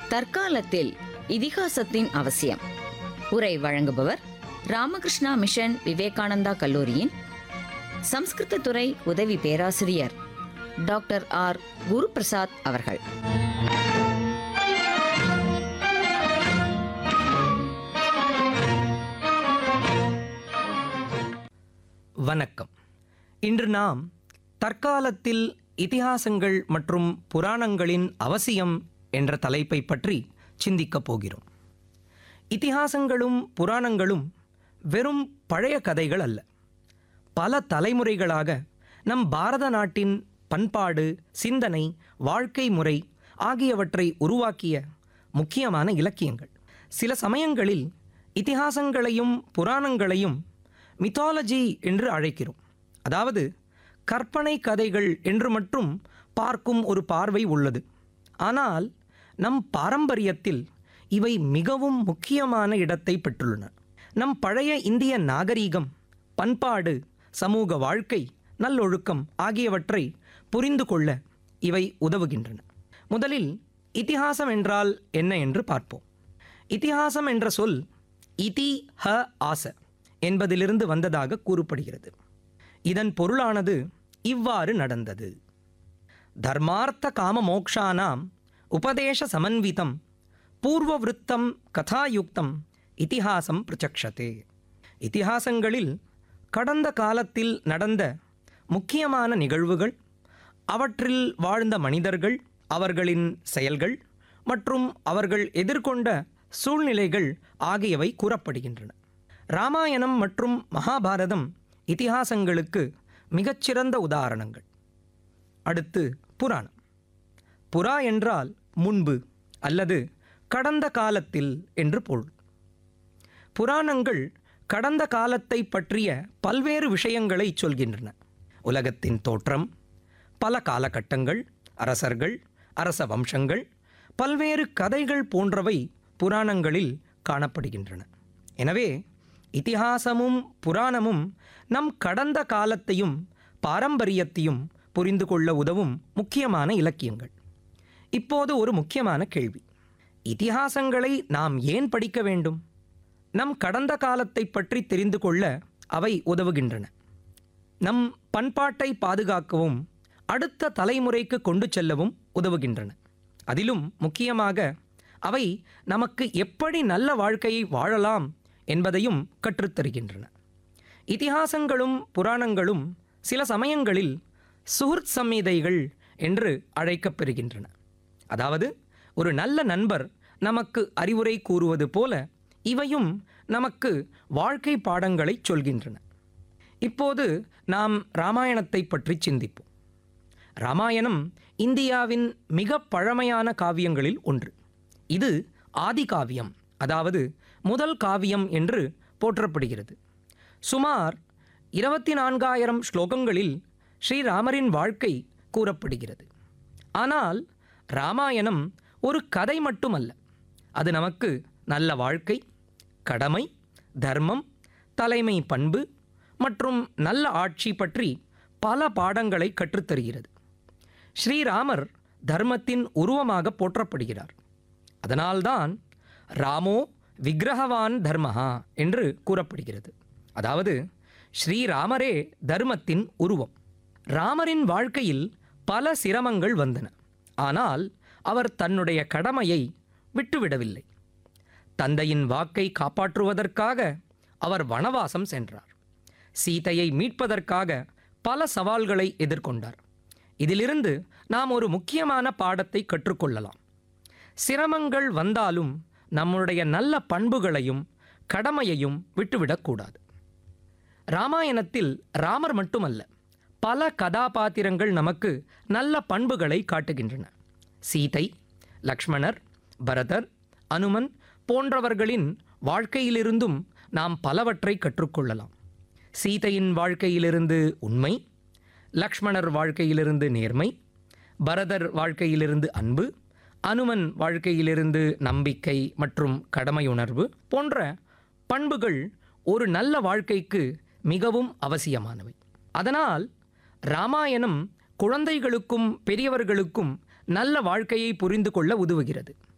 தற்காலத்தில் இதிகாசத்தின் அவசியம் உரை வழங்குபவர் ராமகிருஷ்ணா மிஷன் விவேகானந்தா கல்லூரியின் சம்ஸ்கிருத துறை உதவி பேராசிரியர் டாக்டர் ஆர் குருபிரசாத் அவர்கள் வணக்கம் இன்று நாம் தற்காலத்தில் இதிகாசங்கள் மற்றும் புராணங்களின் அவசியம் என்ற தலைப்பை பற்றி சிந்திக்கப் போகிறோம் இதிகாசங்களும் புராணங்களும் வெறும் பழைய கதைகள் அல்ல பல தலைமுறைகளாக நம் பாரத நாட்டின் பண்பாடு சிந்தனை வாழ்க்கை முறை ஆகியவற்றை உருவாக்கிய முக்கியமான இலக்கியங்கள் சில சமயங்களில் இதிகாசங்களையும் புராணங்களையும் மித்தாலஜி என்று அழைக்கிறோம் அதாவது கற்பனை கதைகள் என்று மட்டும் பார்க்கும் ஒரு பார்வை உள்ளது ஆனால் நம் பாரம்பரியத்தில் இவை மிகவும் முக்கியமான இடத்தை பெற்றுள்ளன நம் பழைய இந்திய நாகரீகம் பண்பாடு சமூக வாழ்க்கை நல்லொழுக்கம் ஆகியவற்றை புரிந்து கொள்ள இவை உதவுகின்றன முதலில் இதிகாசம் என்றால் என்ன என்று பார்ப்போம் இதிகாசம் என்ற சொல் இதி ஹ ஆச என்பதிலிருந்து வந்ததாக கூறப்படுகிறது இதன் பொருளானது இவ்வாறு நடந்தது தர்மார்த்த காம மோக்ஷானாம் உபதேச சமன்விதம் பூர்வவிருத்தம் கதாயுக்தம் இதிகாசம் பிரச்சக்ஷதே இதிகாசங்களில் கடந்த காலத்தில் நடந்த முக்கியமான நிகழ்வுகள் அவற்றில் வாழ்ந்த மனிதர்கள் அவர்களின் செயல்கள் மற்றும் அவர்கள் எதிர்கொண்ட சூழ்நிலைகள் ஆகியவை கூறப்படுகின்றன ராமாயணம் மற்றும் மகாபாரதம் இதிகாசங்களுக்கு மிகச்சிறந்த உதாரணங்கள் அடுத்து புராணம் புறா என்றால் முன்பு அல்லது கடந்த காலத்தில் என்று பொருள் புராணங்கள் கடந்த காலத்தை பற்றிய பல்வேறு விஷயங்களை சொல்கின்றன உலகத்தின் தோற்றம் பல காலகட்டங்கள் அரசர்கள் அரச வம்சங்கள் பல்வேறு கதைகள் போன்றவை புராணங்களில் காணப்படுகின்றன எனவே இதிகாசமும் புராணமும் நம் கடந்த காலத்தையும் பாரம்பரியத்தையும் புரிந்து கொள்ள உதவும் முக்கியமான இலக்கியங்கள் இப்போது ஒரு முக்கியமான கேள்வி இதிகாசங்களை நாம் ஏன் படிக்க வேண்டும் நம் கடந்த காலத்தை பற்றி தெரிந்து கொள்ள அவை உதவுகின்றன நம் பண்பாட்டை பாதுகாக்கவும் அடுத்த தலைமுறைக்கு கொண்டு செல்லவும் உதவுகின்றன அதிலும் முக்கியமாக அவை நமக்கு எப்படி நல்ல வாழ்க்கையை வாழலாம் என்பதையும் கற்றுத்தருகின்றன இதிகாசங்களும் புராணங்களும் சில சமயங்களில் சுஹൃத் சம்மிதைகள் என்று அழைக்கப்பெறுகின்றன அதாவது ஒரு நல்ல நண்பர் நமக்கு அறிவுரை கூறுவது போல இவையும் நமக்கு வாழ்க்கை பாடங்களை சொல்கின்றன இப்போது நாம் ராமாயணத்தை பற்றி சிந்திப்போம் ராமாயணம் இந்தியாவின் மிக பழமையான காவியங்களில் ஒன்று இது ஆதி காவியம் அதாவது முதல் காவியம் என்று போற்றப்படுகிறது சுமார் இருபத்தி நான்காயிரம் ஸ்லோகங்களில் ஸ்ரீராமரின் வாழ்க்கை கூறப்படுகிறது ஆனால் ராமாயணம் ஒரு கதை மட்டுமல்ல அது நமக்கு நல்ல வாழ்க்கை கடமை தர்மம் தலைமை பண்பு மற்றும் நல்ல ஆட்சி பற்றி பல பாடங்களை கற்றுத்தருகிறது ஸ்ரீராமர் தர்மத்தின் உருவமாக போற்றப்படுகிறார் அதனால்தான் ராமோ விக்கிரகவான் தர்மஹா என்று கூறப்படுகிறது அதாவது ஸ்ரீராமரே தர்மத்தின் உருவம் ராமரின் வாழ்க்கையில் பல சிரமங்கள் வந்தன ஆனால் அவர் தன்னுடைய கடமையை விட்டுவிடவில்லை தந்தையின் வாக்கை காப்பாற்றுவதற்காக அவர் வனவாசம் சென்றார் சீதையை மீட்பதற்காக பல சவால்களை எதிர்கொண்டார் இதிலிருந்து நாம் ஒரு முக்கியமான பாடத்தை கற்றுக்கொள்ளலாம் சிரமங்கள் வந்தாலும் நம்முடைய நல்ல பண்புகளையும் கடமையையும் விட்டுவிடக்கூடாது ராமாயணத்தில் ராமர் மட்டுமல்ல பல கதாபாத்திரங்கள் நமக்கு நல்ல பண்புகளை காட்டுகின்றன சீதை லக்ஷ்மணர் பரதர் அனுமன் போன்றவர்களின் வாழ்க்கையிலிருந்தும் நாம் பலவற்றை கற்றுக்கொள்ளலாம் சீதையின் வாழ்க்கையிலிருந்து உண்மை லக்ஷ்மணர் வாழ்க்கையிலிருந்து நேர்மை பரதர் வாழ்க்கையிலிருந்து அன்பு அனுமன் வாழ்க்கையிலிருந்து நம்பிக்கை மற்றும் கடமையுணர்வு போன்ற பண்புகள் ஒரு நல்ல வாழ்க்கைக்கு மிகவும் அவசியமானவை அதனால் ராமாயணம் குழந்தைகளுக்கும் பெரியவர்களுக்கும் நல்ல வாழ்க்கையை புரிந்து கொள்ள உதவுகிறது